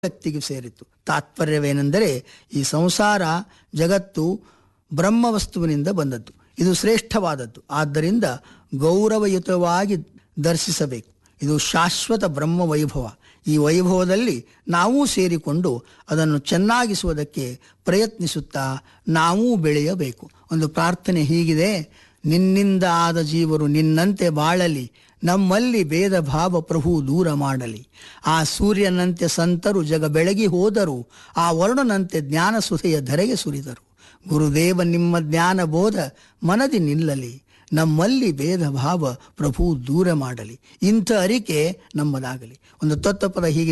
ವ್ಯಕ್ತಿಗೆ ಸೇರಿತು ತಾತ್ಪರ್ಯವೇನೆಂದರೆ ಈ ಸಂಸಾರ ಜಗತ್ತು ಬ್ರಹ್ಮ ವಸ್ತುವಿನಿಂದ ಬಂದದ್ದು ಇದು ಶ್ರೇಷ್ಠವಾದದ್ದು ಆದ್ದರಿಂದ ಗೌರವಯುತವಾಗಿ ದರ್ಶಿಸಬೇಕು ಇದು ಶಾಶ್ವತ ಬ್ರಹ್ಮ ವೈಭವ ಈ ವೈಭವದಲ್ಲಿ ನಾವೂ ಸೇರಿಕೊಂಡು ಅದನ್ನು ಚೆನ್ನಾಗಿಸುವುದಕ್ಕೆ ಪ್ರಯತ್ನಿಸುತ್ತಾ ನಾವೂ ಬೆಳೆಯಬೇಕು ಒಂದು ಪ್ರಾರ್ಥನೆ ಹೀಗಿದೆ ನಿನ್ನಿಂದ ಆದ ಜೀವರು ನಿನ್ನಂತೆ ಬಾಳಲಿ ನಮ್ಮಲ್ಲಿ ಭೇದ ಭಾವ ಪ್ರಭು ದೂರ ಮಾಡಲಿ ಆ ಸೂರ್ಯನಂತೆ ಸಂತರು ಜಗ ಬೆಳಗಿ ಹೋದರು ಆ ವರುಣನಂತೆ ಜ್ಞಾನ ಸುಧೆಯ ಧರೆಗೆ ಸುರಿದರು ಗುರುದೇವ ನಿಮ್ಮ ಜ್ಞಾನ ಬೋಧ ಮನದಿ ನಿಲ್ಲಲಿ ನಮ್ಮಲ್ಲಿ ಭೇದ ಭಾವ ಪ್ರಭು ದೂರ ಮಾಡಲಿ ಇಂಥ ಅರಿಕೆ ನಮ್ಮದಾಗಲಿ ಒಂದು ತತ್ವಪದ ಹೀಗೆ